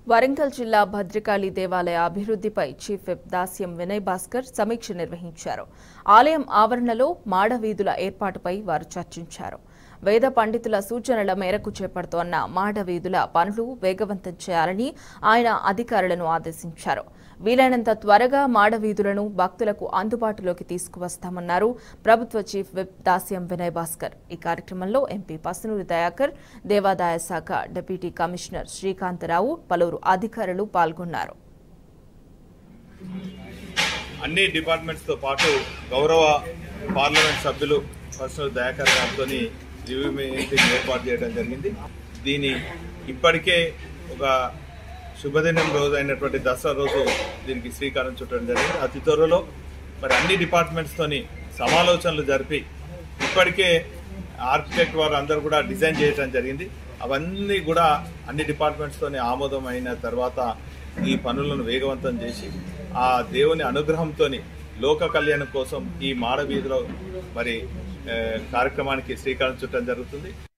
వరంగల్ జిల్లా భద్రకాళి దేవాలయ అభివృద్ధిపై చీఫ్ విప్ దాస్యం వినయ్ భాస్కర్ సమీక్ష నిర్వహించారు ఆలయం ఆవరణలో మాడవీధుల ఏర్పాటుపై వారు చర్చించారు వేద పండితుల సూచనల మేరకు చేపడుతోన్న మాడవీధుల పనులు వేగవంతం చేయాలని ఆయన అధికారులను ఆదేశించారు వీలైనంత త్వరగా మాడవీధులను భక్తులకు అందుబాటులోకి తీసుకువస్తామన్నారు ప్రభుత్వ చీఫ్ విప్ దాస్యం వినయ్ భాస్కర్ ఈ కార్యక్రమంలో ఎంపీ పసునూరి దయాకర్ దేవాదాయ శాఖ డిప్యూటీ కమిషనర్ శ్రీకాంతరావు పలువురు అధికారులు పాల్గొన్నారు అన్ని డిపార్ట్మెంట్స్తో పాటు గౌరవ పార్లమెంట్ సభ్యులు పర్సనల్ దయాకర్ గారితో రివ్యూ మీటింగ్ ఏర్పాటు చేయడం జరిగింది దీని ఇప్పటికే ఒక శుభదినం రోజు అయినటువంటి దసరా రోజు దీనికి శ్రీకారం చుట్టడం జరిగింది అతి త్వరలో మరి అన్ని డిపార్ట్మెంట్స్తోని సమాలోచనలు జరిపి ఇప్పటికే ఆర్కిటెక్ట్ వారు అందరూ కూడా డిజైన్ చేయడం జరిగింది అవన్నీ కూడా అన్ని డిపార్ట్మెంట్స్తోని ఆమోదం అయిన తర్వాత ఈ పనులను వేగవంతం చేసి ఆ దేవుని అనుగ్రహంతో లోక కళ్యాణం కోసం ఈ మాడ వీధిలో మరి ఆ, కార్యక్రమానికి శ్రీకారం చుట్టడం జరుగుతుంది